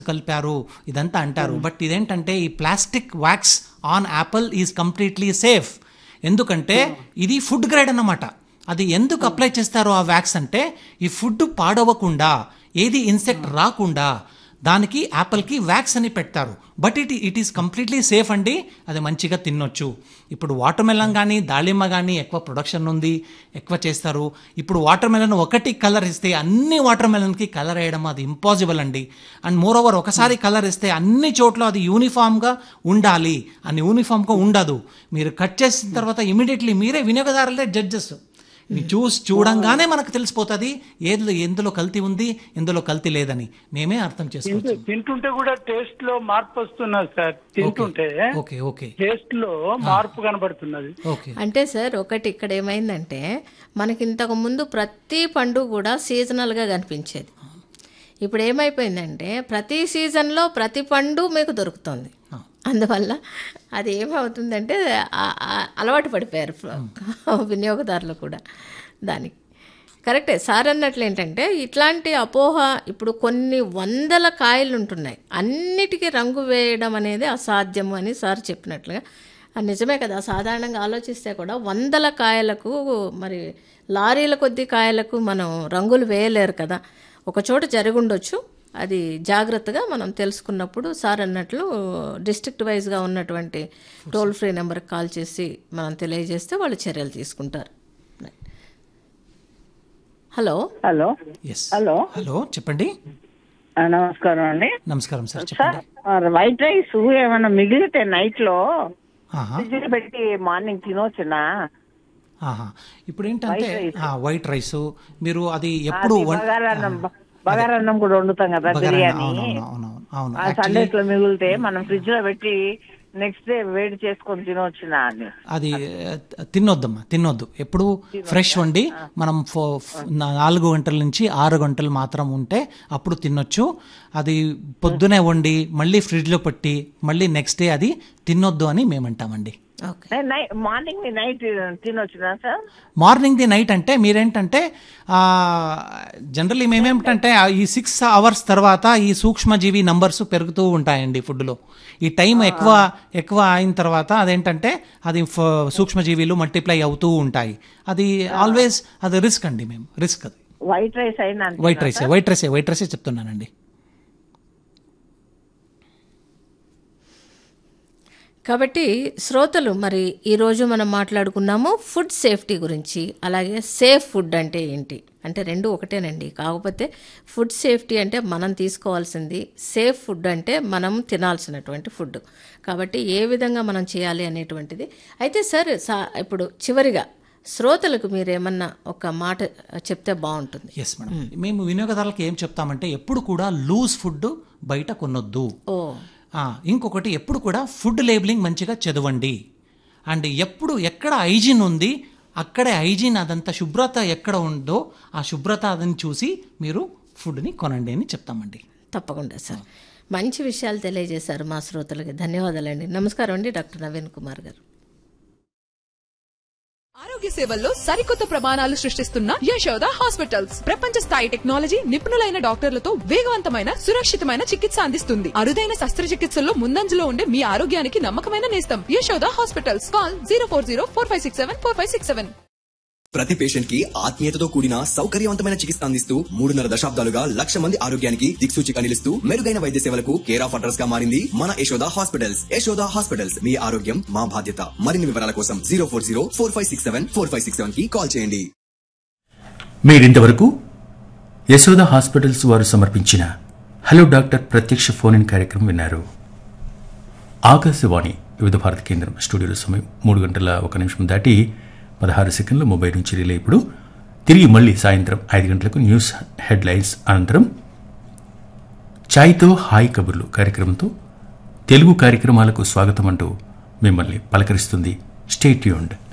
కలిపారు ఇదంతా అంటారు బట్ ఇదేంటంటే ఈ plastic wax on apple is completely safe ఎందుకంటే ఇది ఫుడ్ గ్రేడ్ అన్నమాట అది ఎందుకు అప్లై చేస్తారో ఆ వ్యాక్స్ అంటే ఈ ఫుడ్ పాడవకుండా ఏది ఇన్సెక్ట్ రాకుండా దానికి యాపిల్కి వ్యాక్స్ అని పెడతారు but it it is completely safe అండి అది మంచిగా తినొచ్చు ఇప్పుడు వాటర్ మెలన్ కానీ దాళిమ్మ కానీ ఎక్కువ ప్రొడక్షన్ ఉంది ఎక్కువ చేస్తారు ఇప్పుడు వాటర్ మెలన్ ఒకటి కలర్ ఇస్తే అన్ని వాటర్ మెలన్కి కలర్ వేయడం అది ఇంపాసిబుల్ అండి అండ్ మోర్ ఓవర్ ఒకసారి కలర్ ఇస్తే అన్ని చోట్ల అది యూనిఫామ్గా ఉండాలి అని యూనిఫామ్గా ఉండదు మీరు కట్ చేసిన తర్వాత ఇమీడియట్లీ మీరే వినియోగదారులే జడ్జెస్ ఇది చూసి చూడంగానే మనకు తెలిసిపోతుంది ఏది ఎందులో కల్తీ ఉంది ఎందులో కల్తీ లేదని మేమే అర్థం చేసుకోవచ్చు తింటూ- తింటుంటే కూడా టేస్ట్ లో మార్పు వస్తున్నది సార్ తింటుంటే ఓకే ఓకే టేస్ట్ లో మార్పు కనబడుతున్నది ఓకే అంటే సార్ ఒకటి ఇక్కడ ఏమైందంటే మనకి ఇంతకు ముందు ప్రతి పండు కూడా సీజనల్గా కనిపించేది ఇప్పుడు ఏమైపోయిందంటే ప్రతి సీజన్లో ప్రతి పండు మీకు దొరుకుతుంది అందువల్ల అది ఏమవుతుందంటే ఆ- ఆ- అలవాటు పడిపోయారు వినియోగదారులు కూడా దానికి కరెక్టే సార్ అన్నట్లు ఏంటంటే ఇట్లాంటి అపోహ ఇప్పుడు కొన్ని వందల కాయలు ఉంటున్నాయి అన్నిటికీ రంగు వేయడం అనేది అసాధ్యము అని సార్ చెప్పినట్లుగా అది నిజమే కదా సాధారణంగా ఆలోచిస్తే కూడా వందల కాయలకు మరి లారీల కొద్ది కాయలకు మనం రంగులు వేయలేరు కదా ఒక చోట జరిగి ఉండొచ్చు అది జాగ్రత్తగా మనం తెలుసుకున్నప్పుడు సార్ అన్నట్లు డిస్ట్రిక్ట్ వైజ్గా ఉన్నటువంటి టోల్ ఫ్రీ నెంబర్కి కాల్ చేసి మనం తెలియజేస్తే వాళ్ళు చర్యలు తీసుకుంటారు hello hello yes hello hello చెప్పండి ఆ, నమస్కారం అండి నమస్కారం సార్ సార్ చెప్పండి ఆ, వైట్ రైస్ ఏమైనా మిగిలితే నైట్ లో ఆహా, ఫ్రిడ్జ్ లో పెట్టి మార్నింగ్ తినవచ్చునా ఆహా. ఇప్పుడు ఏంటంటే వైట్ రైస్ మీరు అది అది ఎప్పుడు వం- బగారన్నం బగారన్నం కూడా వండుతాం కదా బగారా బిర్యానీ అవునవును అవునవును అవును ఆ యాక్చువల్లీ సండేస్ లో మిగిలితే మనం ఫ్రిడ్జ్ లో పెట్టి నెక్స్ట్ డే వేడి చేసుకొని తినవచ్చునా అని అది ఆ, తినొద్దమ్మా తినొద్దు ఎప్పుడు ఫ్రెష్ వండి మనం ఫో ఫ్- నాలుగు గంటల నుంచి ఆరు గంటలు మాత్రం ఉంటే అప్పుడు తినొచ్చు అది పొద్దునే వండి మళ్ళీ ఫ్రిడ్జ్లో పెట్టి మళ్ళీ నెక్స్ట్ డే అది తినొద్దు అని మేమంటామండి ఓకే మార్నింగ్ నైట్ తినవచ్చునా సార్ మార్నింగ్ ది నైట్ అంటే మీరేంటంటే జనరల్లీ మేమేమిటంటే ఆ ఈ సిక్స్ అవర్స్ తర్వాత ఈ సూక్ష్మజీవి నంబర్స్ పెరుగుతూ ఉంటాయండి ఫుడ్లో ఈ టైం ఎక్కువ ఎక్కువ అయిన తర్వాత అదేంటంటే అది ఫ- సూక్ష్మజీవిలు మల్టిప్లై అవుతూ ఉంటాయి అది ఆల్వేస్ అది రిస్క్ అండి మేము రిస్క్ అది వైట్ రైస్ అయినా అంతేనా వైట్ రైసే వైట్ రైసే వైట్ రైసే చెప్తున్నానండి కాబట్టి శ్రోతలు మరి ఈరోజు మనం మాట్లాడుకున్నాము ఫుడ్ సేఫ్టీ గురించి అలాగే సేఫ్ ఫుడ్ అంటే ఏంటి అంటే రెండు ఒకటేనండి కాకపోతే ఫుడ్ సేఫ్టీ అంటే మనం తీసుకోవాల్సింది సేఫ్ ఫుడ్ అంటే మనం తినాల్సినటువంటి ఫుడ్ కాబట్టి ఏ విధంగా మనం చేయాలి అనేటువంటిది అయితే సార్ సా ఇప్పుడు చివరిగా శ్రోతలకు మీరేమన్నా ఒక మాట చెప్తే బాగుంటుంది ఎస్ మేడం మేము వినియోగదారులకు ఏం చెప్తామంటే ఎప్పుడు కూడా లూజ్ ఫుడ్ బయట కొనొద్దు ఓ ఆ, ఇంకొకటి ఎప్పుడు కూడా ఫుడ్ లేబులింగ్ మంచిగా చదవండి అండ్ ఎప్పుడు ఎక్కడ హైజీన్ ఉంది అక్కడే హైజీన్ అదంతా శుభ్రత ఎక్కడ ఉందో ఆ శుభ్రత అదని చూసి మీరు ఫుడ్ని కొనండి అని చెప్తామండి తప్పకుండా సార్ మంచి విషయాలు తెలియజేశారు మా శ్రోతలకి ధన్యవాదాలండి నమస్కారం అండి డాక్టర్ నవీన్ కుమార్ గారు ఆరోగ్య సేవల్లో సరికొత్త ప్రమాణాలు సృష్టిస్తున్న యశోద హాస్పిటల్స్ ప్రపంచ స్థాయి టెక్నాలజీ నిపుణులైన డాక్టర్లతో వేగవంతమైన సురక్షితమైన చికిత్స అందిస్తుంది అరుదైన శస్త్రచికిత్సల్లో ముందంజలో ఉండే మీ ఆరోగ్యానికి నమ్మకమైన నేస్తం Yashoda hospitals call zero four zero four five six seven four five six seven ప్రతి పేషెంట్ కి ఆత్మీయతతో కూడిన సౌకర్యవంతమైన చికిత్స అందిస్తూ మూడున్నర దశాబ్దాలుగా లక్ష మంది ఆరోగ్యానికి దిక్సూచిగా నిలుస్తూ మెరుగైన వైద్య సేవలకు కేర్ ఆఫ్ అడ్రస్ గా మారింది మన యశోద హాస్పిటల్స్ యశోద హాస్పిటల్స్ మీ ఆరోగ్యం మా బాధ్యత మరిన్ని వివరాల కోసం zero four zero four five six seven four five six seven కి కాల్ చేయండి మీరింతవరకు యశోద హాస్పిటల్స్ వారు సమర్పించిన హలో డాక్టర్ ప్రత్యక్ష ఫోన్ ఇన్ కార్యక్రమం విన్నారు ఆకాశవాణి వివిధ భారత కేంద్రం స్టూడియోలో సమయం మూడు గంటల ఒక నిమిషం దాటి పదహారు సెకండ్ల మొబైల్ నుంచి రిలే ఇప్పుడు తిరిగి మళ్ళీ సాయంత్రం ఐదు గంటలకు న్యూస్ హెడ్లైన్స్ అనంతరం ఛాయ్తో హాయ్ కబుర్లు కార్యక్రమంతో తెలుగు కార్యక్రమాలకు స్వాగతం అంటూ మిమ్మల్ని పలకరిస్తుంది స్టేట్యూండ్